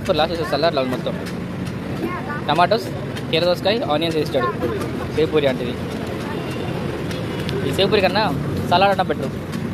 Panipuri last salad లాగా మొత్తం tomatoes కీర దోసకాయ ఆనియన్స్ వేస్తాడు సేపూరి అంటే ఇది. ఈ సేపూరి కన్నా సలాడ్ అన్న better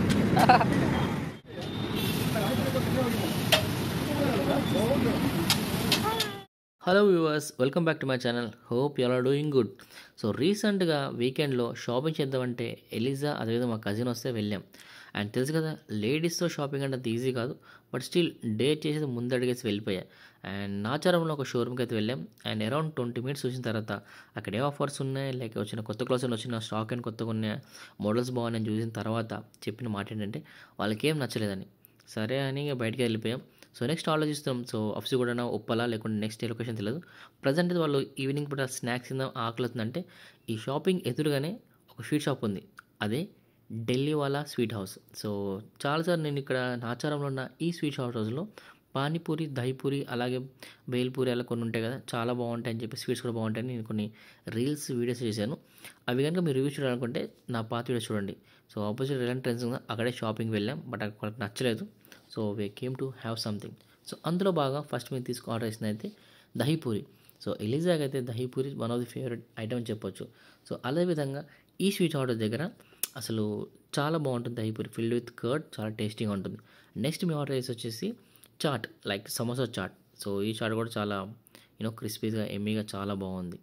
hello viewers welcome back to my channel hope you are doing good so రీసెంట్గా వీకెండ్లో షాపింగ్ చేద్దామంటే ఎలిజా అదేవిధంగా మా కజిన్ వస్తే వెళ్ళాం అండ్ తెలుసు కదా లేడీస్తో షాపింగ్ అంటే అంత ఈజీ కాదు బట్ స్టిల్ డేట్ చేసేది ముందడిగేసి వెళ్ళిపోయా అండ్ నాచారంలో ఒక షోరూమ్కి అయితే వెళ్ళాం అండ్ అరౌండ్ ట్వంటీ మినిట్స్ చూసిన తర్వాత అక్కడ ఏ ఆఫర్స్ ఉన్నాయి లైక్ వచ్చిన కొత్త క్లాస్ వచ్చిన స్టాక్ అండ్ కొత్తగా ఉన్న మోడల్స్ బాగున్నాయని చూసిన తర్వాత చెప్పిన మాట ఏంటంటే వాళ్ళకి ఏం నచ్చలేదని సరే అని ఇక బయటికి వెళ్ళిపోయాం సో నెక్స్ట్ ఆలోచిస్తాం సో అఫ్సి కూడా ఉప్పలా లేకుంటే నెక్స్ట్ ఏ లొకేషన్ తెలియదు ప్రజెంట్ వాళ్ళు ఈవినింగ్ పూట స్నాక్స్ తిందాం ఆకలి అవుతుందంటే ఈ షాపింగ్ ఎదురుగానే ఒక స్వీట్ షాప్ ఉంది అదే ఢిల్లీ వాళ్ళ స్వీట్ హౌస్ సో చాలాసార్లు నేను ఇక్కడ నాచారంలో ఉన్న ఈ స్వీట్ షాప్ హౌస్లో పానీపూరి దహిపూరి అలాగే బేల్పూరి అలా కొన్ని ఉంటాయి కదా చాలా బాగుంటాయి అని చెప్పి స్వీట్స్ కూడా బాగుంటాయని నేను కొన్ని రీల్స్ వీడియోస్ చేశాను అవి కనుక మీరు రివ్యూ చూడాలనుకుంటే నా పాత వీడియో చూడండి సో ఆపోజిట్ రిలయన్స్ ట్రెండ్స్ ఉంది అక్కడే షాపింగ్ వెళ్ళాం బట్ అక్కడ వాళ్ళకి నచ్చలేదు so we came to have something so అందులో బాగా ఫస్ట్ మేము తీసుకు ఆర్డర్ చేసింది అయితే దహిపూరి సో ఎలిజాకి అయితే dahipuri one of the favourite item అని చెప్పొచ్చు సో అదేవిధంగా ఈ స్వీట్ ఆర్డర్ దగ్గర అసలు చాలా బాగుంటుంది దహిపూరి ఫిల్డ్ విత్ కర్డ్ చాలా టేస్టీగా ఉంటుంది నెక్స్ట్ మేము ఆర్డర్ చేసి వచ్చేసి చాట్ లైక్ సమోసా చాట్ సో ఈ చాట్ కూడా చాలా యూనో క్రిస్పీగా ఎమ్మీగా చాలా బాగుంది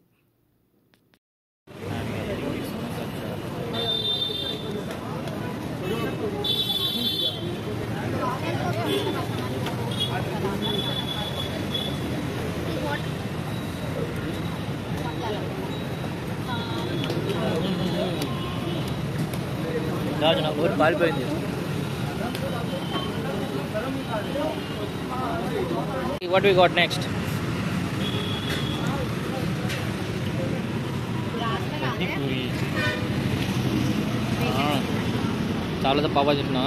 రాజు నా ఊరు పారిపోయింది what we got next puri చాలా పాబాజీ చెప్పినా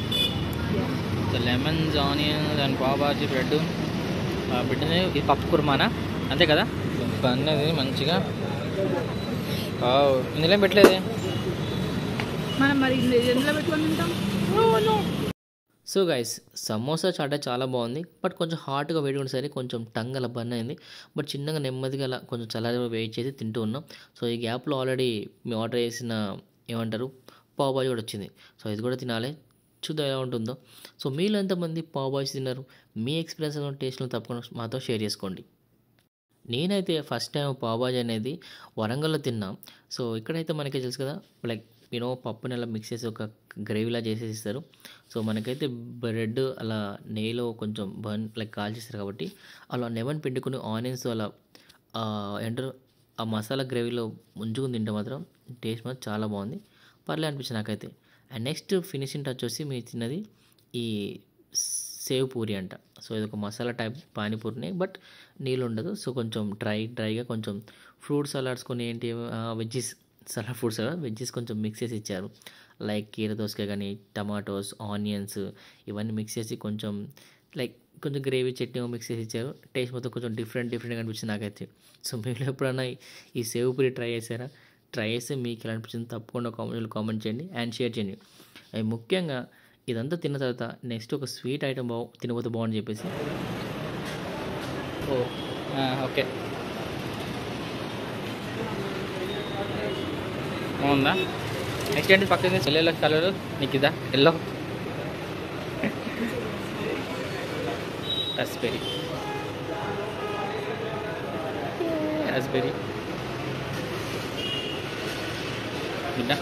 lemons onions and pavbhaji bread పెట్టింది ఇది పప్పు కుర్మానా అంతే కదా అన్నది మంచిగా వావ్, ఇందులో ఏం పెట్టలేదే మనం మరి ఎందులో పెట్టుకొని తింటాం సో గైస్ సమోసా చాట చాలా బాగుంది బట్ కొంచెం హాట్గా వేడి ఉంది సరే కొంచెం టంగ్ అలా బర్న్ అయింది బట్ చిన్నగా నెమ్మదిగా అలా కొంచెం చల్లగా వెయిట్ చేసి తింటూ ఉన్నాం సో ఈ గ్యాప్లో ఆల్రెడీ మేము ఆర్డర్ చేసిన ఏమంటారు పావు బాజీ కూడా వచ్చింది సో ఇది కూడా తినాలి చూద్దాం ఎలా ఉంటుందో సో మీలో ఎంతమంది పావు బాజీ తిన్నారు మీ ఎక్స్పీరియన్స్ టేస్ట్ను తప్పకుండా మాతో షేర్ చేసుకోండి నేనైతే ఫస్ట్ టైం పావుబాజీ అనేది వరంగల్లో తిన్నా సో ఇక్కడైతే మనకి తెలుసు కదా లైక్ యూనో పప్పుని అలా మిక్స్ చేసి ఒక గ్రేవీలా చేసేసి ఇస్తారు సో మనకైతే బ్రెడ్ అలా నెయ్యిలో కొంచెం బర్న్ లైక్ కాల్చేస్తారు కాబట్టి అలా నెమన్ పిండుకుని ఆనియన్స్ అలా ఆ, ఏంటారు ఆ మసాలా గ్రేవీలో ముంచుకుని తింటే మాత్రం టేస్ట్ మాత్రం చాలా బాగుంది పర్లే అనిపించింది నాకైతే అండ్ నెక్స్ట్ ఫినిషింగ్ టచ్ వచ్చి మీరు తిన్నది ఈ సేవ్ పూరి అంట సో ఇది ఒక మసాలా టైప్ పానీపూరిని బట్ నీళ్ళు ఉండదు సో కొంచెం డ్రై డ్రైగా కొంచెం ఫ్రూట్ సలాడ్స్ కొన్ని ఏంటి వెజ్జీస్ సలాడ్ ఫ్రూట్స్ వెజ్జీస్ కొంచెం మిక్స్ చేసి ఇచ్చారు లైక్ కీర దోసకాయ కానీ టమాటోస్ ఆనియన్స్ ఇవన్నీ మిక్స్ చేసి కొంచెం లైక్ కొంచెం గ్రేవీ చట్నీ మిక్స్ చేసి ఇచ్చారు టేస్ట్ మొత్తం కొంచెం డిఫరెంట్ డిఫరెంట్గా అనిపించింది నాకైతే సో మీరు ఎప్పుడైనా ఈ- ఈ సేవ్ పూరి ట్రై చేశారా ట్రై చేస్తే మీకు ఎలా అనిపించింది తప్పకుండా కామెంట్లో కామెంట్ చేయండి అండ్ షేర్ చేయండి అండ్ ముఖ్యంగా ఇదంతా తిన్న తర్వాత నెక్స్ట్ ఒక స్వీట్ ఐటమ్ బాగు తినబోతే బాగుంని చెప్పేసి ఓ ఓకే బాగుందా నెక్స్ట్ ఏంటి పక్కన ఎల్లో కలర్ నీకు ఇదా ఎల్లో రాస్బెరీ రాస్బెరీ విన్నా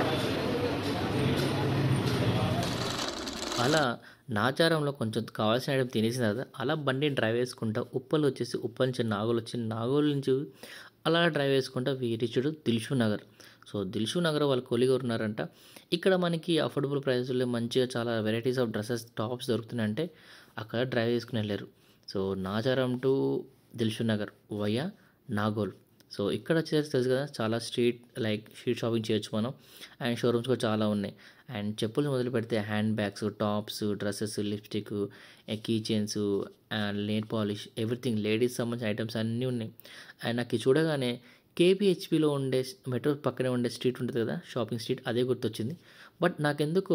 అలా నాచారంలో కొంచెం కావాల్సిన ఐటమ్ తినేసిన తర్వాత అలా బండి డ్రైవ్ వేసుకుంటా ఉప్పలు వచ్చేసి ఉప్పల్ నుంచి నాగోలు వచ్చి నాగోలు నుంచి అలా డ్రైవ్ వేసుకుంటా వీరిచుడు Dilsukhnagar so Dilsukhnagar వాళ్ళ కొలిగా ఉన్నారంట ఇక్కడ మనకి అఫోర్డబుల్ ప్రైస్లో మంచిగా చాలా వెరైటీస్ ఆఫ్ డ్రెస్సెస్ టాప్స్ దొరుకుతున్నాయంటే అక్కడ డ్రైవ్ చేసుకుని వెళ్ళారు so Nacharam to Dilsukhnagar via Nagole so ఇక్కడ వచ్చేసి తెలుసు కదా చాలా స్ట్రీట్ లైక్ స్ట్రీట్ షాపింగ్ చేయొచ్చు మనం అండ్ షోరూమ్స్ కూడా చాలా ఉన్నాయి అండ్ చెప్పులు మొదలు పెడితే hand bags tops dresses lipstick key chains and nail polish everything ladies సంబంధించిన ఐటమ్స్ అన్నీ ఉన్నాయి అండ్ నాకు ఇది చూడగానే కేపీహెచ్పిలో ఉండే మెట్రో పక్కనే ఉండే స్ట్రీట్ ఉంటుంది కదా షాపింగ్ స్ట్రీట్ అదే గుర్తొచ్చింది బట్ నాకెందుకో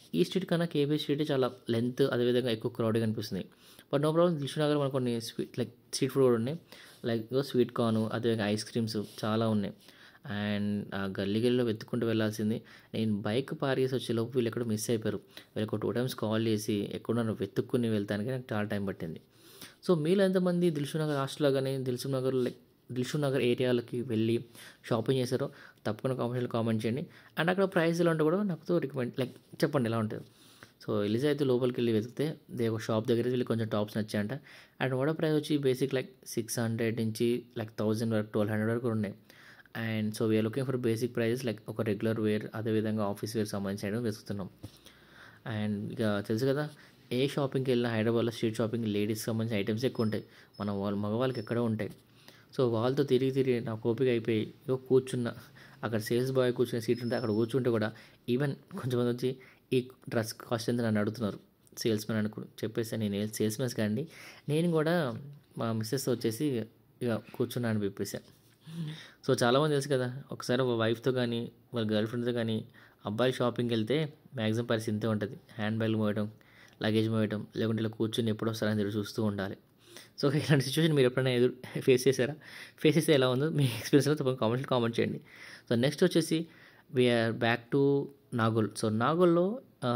ఈ స్ట్రీట్ కన్నా కేబీ స్ట్రీట్ చాలా లెంత్ అదేవిధంగా ఎక్కువ క్రౌడ్గా అనిపిస్తుంది బట్ నో ప్రాబ్లం దిల్షునగర్ మనకు కొన్ని స్వీట్ లైక్ స్ట్రీట్ ఫుడ్ కూడా ఉన్నాయి లైక్ స్వీట్ కార్న్ అదేవిధంగా ఐస్ క్రీమ్స్ చాలా ఉన్నాయి అండ్ ఆ గల్లీ గల్లీలో వెతుక్కుంటూ వెళ్ళాల్సింది నేను బైక్ పారేసి వచ్చేలోపు వీళ్ళు ఎక్కడ మిస్ అయిపోయారు వీళ్ళకి ఒక టూ టైమ్స్ కాల్ చేసి ఎక్కడున్నారో వెతుక్కుని వెళ్తానికి నాకు చాలా టైం పట్టింది సో మీలో ఎంతమంది దిల్షునగర్ హాస్టల్లో కానీ దిల్సునగర్ లైక్ దిల్షునగర్ ఏరియాలకి వెళ్ళి షాపింగ్ చేశారో తప్పకుండా కామెంట్లో కామెంట్ చేయండి అండ్ అక్కడ ప్రైస్ ఎలా ఉంటే కూడా నాకు రికమెండ్ లైక్ చెప్పండి ఎలా ఉంటుంది సో ఎలిజా అయితే లోపలికి వెళ్ళి వెతికితే దే ఒక షాప్ దగ్గర వెళ్ళి కొంచెం టాప్స్ నచ్చాయంట అండ్ వడ ప్రైస్ వచ్చి బేసిక్ లైక్ సిక్స్ హండ్రెడ్ నుంచి లైక్ థౌజండ్ వరకు ట్వెల్వ్ హండ్రెడ్ వరకు ఉన్నాయి and so we are looking for basic prices like ఒక రెగ్యులర్ వేర్ అదేవిధంగా ఆఫీస్ వేర్ సంబంధించిన ఐటమ్ వెతుకుతున్నాం అండ్ ఇక తెలుసు కదా ఏ షాపింగ్కి వెళ్ళినా హైదరాబాద్లో స్ట్రీట్ షాపింగ్ లేడీస్ సంబంధించిన ఐటమ్స్ ఎక్కువ ఉంటాయి మన వాళ్ళు మగవాళ్ళకి ఎక్కడో ఉంటాయి సో వాళ్ళతో తిరిగి తిరిగి నా కోపిక అయిపోయి ఇగో కూర్చున్న అక్కడ సేల్స్ బాయ్ కూర్చునే సీట్ ఉంటే అక్కడ కూర్చుంటే కూడా ఈవెన్ కొంచెంమంది వచ్చి ఈ డ్రెస్ కాస్ట్ ఎంత నన్ను అడుగుతున్నారు సేల్స్ మ్యాన్ అనుకో చెప్పేసి నేను సేల్స్ మ్యాన్స్ కానీ నేను కూడా మా మిస్సెస్ వచ్చేసి ఇక కూర్చున్నాను అని చెప్పేసి సో చాలామంది తెలుసు కదా ఒకసారి ఒక వైఫ్తో కానీ వాళ్ళ గర్ల్ ఫ్రెండ్తో కానీ అబ్బాయి షాపింగ్కి వెళ్తే మ్యాక్సిమం పరిస్థితి ఇంతే ఉంటుంది హ్యాండ్ బ్యాగ్ మోయడం లగేజ్ మోయడం లేకుంటే ఇలా కూర్చొని ఎప్పుడు వస్తారని ఎదురు చూస్తూ ఉండాలి సో ఇలాంటి సిచ్యువేషన్ మీరు ఎప్పుడైనా ఎదురు ఫేస్ చేశారా ఫేస్ చేస్తే ఎలా ఉందో మీ ఎక్స్పీరియన్స్లో తప్పకుండా కామెంట్ కామెంట్ చేయండి సో నెక్స్ట్ వచ్చేసి we are back to Nagole so నాగోల్లో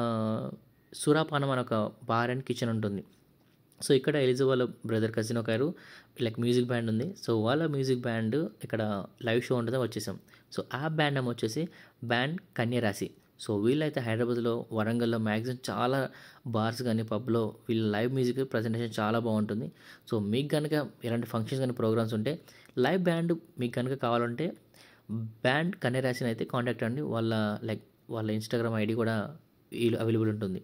సురాపానం అని ఒక బార్ అండ్ కిచెన్ ఉంటుంది సో ఇక్కడ ఎలిజా వాళ్ళ బ్రదర్ కజిన్ ఒక గారు లైక్ మ్యూజిక్ బ్యాండ్ ఉంది సో వాళ్ళ మ్యూజిక్ బ్యాండ్ ఇక్కడ లైవ్ షో ఉంటుంది వచ్చేసాం సో ఆ బ్యాండ్ ఏమో వచ్చేసి బ్యాండ్ కన్యరాశి సో వీళ్ళైతే హైదరాబాద్లో వరంగల్లో మ్యాక్సిమం చాలా బార్స్ కానీ పబ్లో వీళ్ళ లైవ్ మ్యూజిక్ ప్రజెంటేషన్ చాలా బాగుంటుంది సో మీకు కనుక ఇలాంటి ఫంక్షన్స్ కానీ ప్రోగ్రామ్స్ ఉంటే లైవ్ బ్యాండ్ మీకు కనుక కావాలంటే బ్యాండ్ కన్యరాశిని అయితే కాంటాక్ట్ అండి వాళ్ళ లైక్ వాళ్ళ ఇన్స్టాగ్రామ్ ఐడి కూడా అవైలబుల్ ఉంటుంది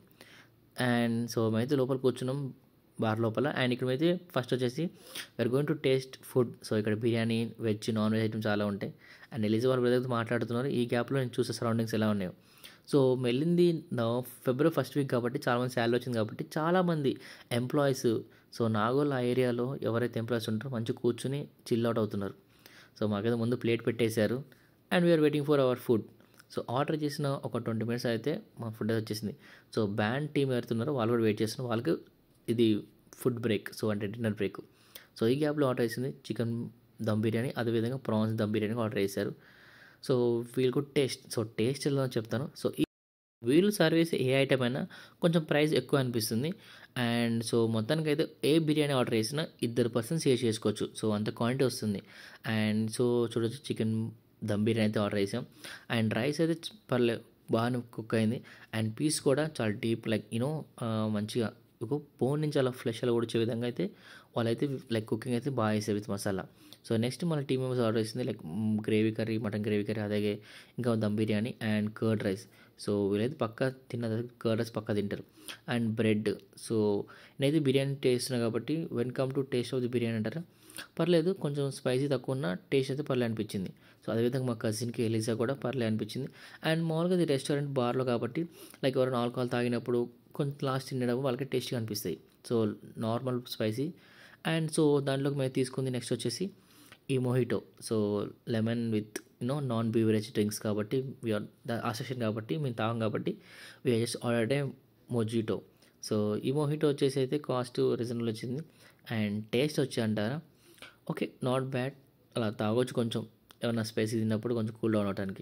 అండ్ సో మేమైతే లోపల కూర్చున్నాం బార్ లోపల అండ్ ఇక్కడ అయితే ఫస్ట్ వచ్చేసి we are going to taste food so ఇక్కడ biryani veg non veg items చాలా ఉంటాయి అండ్ ఎలిజా వాళ్ళ బ్రదర్తో మాట్లాడుతున్నారు ఈ గ్యాప్లో నేను చూసే సరౌండింగ్స్ ఎలా ఉన్నాయో సో వెళ్ళింది ఫిబ్రవరి ఫస్ట్ వీక్ కాబట్టి చాలామంది శాలరీ వచ్చింది కాబట్టి చాలామంది ఎంప్లాయీస్ సో నాగోల్ ఆ ఏరియాలో ఎవరైతే ఎంప్లాయీస్ ఉంటారో మంచి కూర్చుని చిల్ అవుట్ అవుతున్నారు సో మాకైతే ముందు ప్లేట్ పెట్టేశారు and we are waiting for our food so order చేసిన ఒక ట్వంటీ మినిట్స్ అయితే మా ఫుడ్ వచ్చేసింది సో బ్యాండ్ టీం ఎవరుతున్నారో వాళ్ళు కూడా వెయిట్ చేస్తున్నారు వాళ్ళకి ఇది ఫుడ్ బ్రేక్ సో అంటే డిన్నర్ బ్రేక్ సో ఈ గ్యాప్లో ఆర్డర్ చేసింది చికెన్ దమ్ బిర్యానీ అదేవిధంగా ప్రాన్స్ దమ్ బిర్యానీ ఆర్డర్ చేశారు సో వీళ్ళకు టేస్ట్ సో టేస్ట్ ఎలా చెప్తాను సో ఈ వీళ్ళు సర్వీస్ ఏ ఐటమ్ అయినా కొంచెం ప్రైస్ ఎక్కువ అనిపిస్తుంది అండ్ సో మొత్తానికి అయితే ఏ బిర్యానీ ఆర్డర్ చేసినా ఇద్దరు పర్సన్ షేర్ చేసుకోవచ్చు సో అంత క్వాంటిటీ వస్తుంది అండ్ సో చూడొచ్చు చికెన్ దమ్ బిర్యానీ అయితే ఆర్డర్ చేసాం అండ్ రైస్ అయితే పర్లేదు బాగానే కుక్ అయింది అండ్ పీస్ కూడా చాలా డీప్ లైక్ యూనో మంచిగా ఒక బోన్ నుంచి అలా ఫ్లెష్ అలా ఉడిచే విధంగా అయితే వాళ్ళైతే లైక్ కుకింగ్ అయితే బాగా చేస్తారు విత్ మసాలా సో నెక్స్ట్ మన టీమ్ మెంబర్స్ ఆర్డర్ చేసింది like gravy curry mutton gravy curry అలాగే ఇంకా dum biryani and curd rice so వీళ్ళైతే పక్కా తిన్న కర్డ్ రైస్ పక్కా తింటారు అండ్ బ్రెడ్ సో నేనైతే బిర్యానీ టేస్ట్ కాబట్టి when come to taste of the biryani అంటారా పర్లేదు కొంచెం స్పైసీ తక్కువ ఉన్న టేస్ట్ అయితే పర్లేదు అనిపించింది సో అదేవిధంగా మా కజిన్కి ఎలిజా కూడా పర్లేదు అనిపించింది అండ్ మామూలుగా ఇది రెస్టారెంట్ బార్లో కాబట్టి లైక్ ఎవరైనా ఆల్కహాల్ తాగినప్పుడు కొంచెం లాస్ట్ తినేటప్పుడు వాళ్ళకి టేస్ట్గా అనిపిస్తాయి so normal spicy and so దాంట్లోకి మేము తీసుకుంది నెక్స్ట్ వచ్చేసి ఈ mojito so lemon with you know non beverage drinks కాబట్టి వీఆర్ ఆ సెషన్ కాబట్టి మేము తాగం కాబట్టి we are just order a mojito so ఈ మొహిటో వచ్చేసి అయితే కాస్ట్ రీజనబుల్ వచ్చింది అండ్ టేస్ట్ వచ్చి అంటారా ఓకే నాట్ బ్యాడ్ అలా తాగొచ్చు కొంచెం ఏమన్నా స్పైసీ తిన్నప్పుడు కొంచెం కూల్ డౌన్ అవడానికి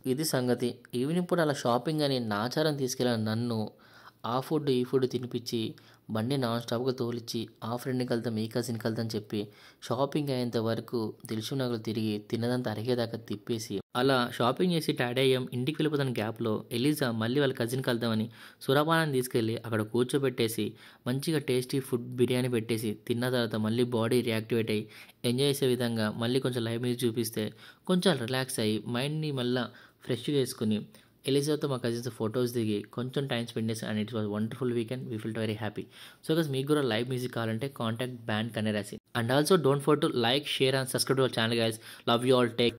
ఇది సంగతి ఈవినింగ్ పూట అలా షాపింగ్ అని నాచారం తీసుకెళ్ళిన నన్ను ఆ ఫుడ్ ఈ ఫుడ్ తినిపించి బండి నాన్ స్టాప్గా తోలిచ్చి ఆ ఫ్రెండ్కి వెళ్తాం ఈ కజిన్కి వెళ్తాం అని చెప్పి షాపింగ్ అయ్యేంత వరకు దిల్సునగర్ తిరిగి తిన్నదంతా అరిగేదాకా తిప్పేసి అలా షాపింగ్ చేసి టాడ్ అయ్యాం ఇంటికి వెళ్ళిపోతున్న గ్యాప్లో ఎలిజా మళ్ళీ వాళ్ళ కజిన్కి వెళ్దామని సురపానాన్ని తీసుకెళ్ళి అక్కడ కూర్చోబెట్టేసి మంచిగా టేస్టీ ఫుడ్ బిర్యానీ పెట్టేసి తిన్న తర్వాత మళ్ళీ బాడీ రియాక్టివేట్ అయ్యి ఎంజాయ్ చేసే విధంగా మళ్ళీ కొంచెం లైవ్ మ్యూజిక్ చూపిస్తే కొంచెం రిలాక్స్ అయ్యి మైండ్ని మళ్ళీ ఫ్రెష్గా వేసుకుని ఎలిజాతో మా కజిన్స్ ఫొటోస్ దిగి కొంచెం టైం స్పెండ్ చేసి and it was wonderful weekend we felt very happy so guys మీకు కూడా లైవ్ మ్యూజిక్ కావాలంటే కాంటాక్ట్ బ్యాండ్ కనెరాసి and also don't for to like share and subscribe to our channel guys love you all take